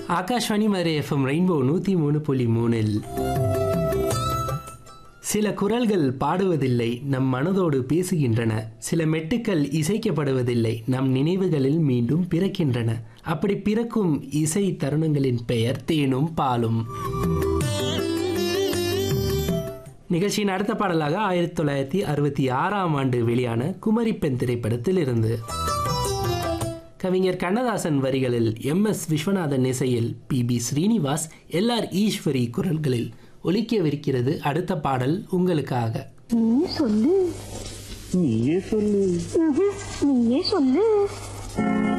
Akashvani Madurai FM rainbow நூற்றி மூணு புள்ளி மூணில் சில குரல்கள் பாடுவதில்லை நம் மனதோடு பேசுகின்றன சில மெட்டுக்கள் இசைக்கப்படுவதில்லை நம் நினைவுகளில் மீண்டும் பிறக்கின்றன அப்படி பிறக்கும் இசை தருணங்களின் பெயர் தேனும் பாலும் நிகழ்ச்சியின் அடுத்த பாடலாக ஆயிரத்தி தொள்ளாயிரத்தி அறுபத்தி ஆறாம் ஆண்டு வெளியான குமரி பெண் திரைப்படத்தில் இருந்து கவிஞர் கண்ணதாசன் வரிகளில் எம் எஸ் விஸ்வநாதன் இசையில் P B Srinivas L R Eswari குரல்களில் ஒலிக்கவிருக்கிறது அடுத்த பாடல் உங்களுக்காக நீ சொல்லு நீயே சொல்லு ம்ஹும். நீயே சொல்லு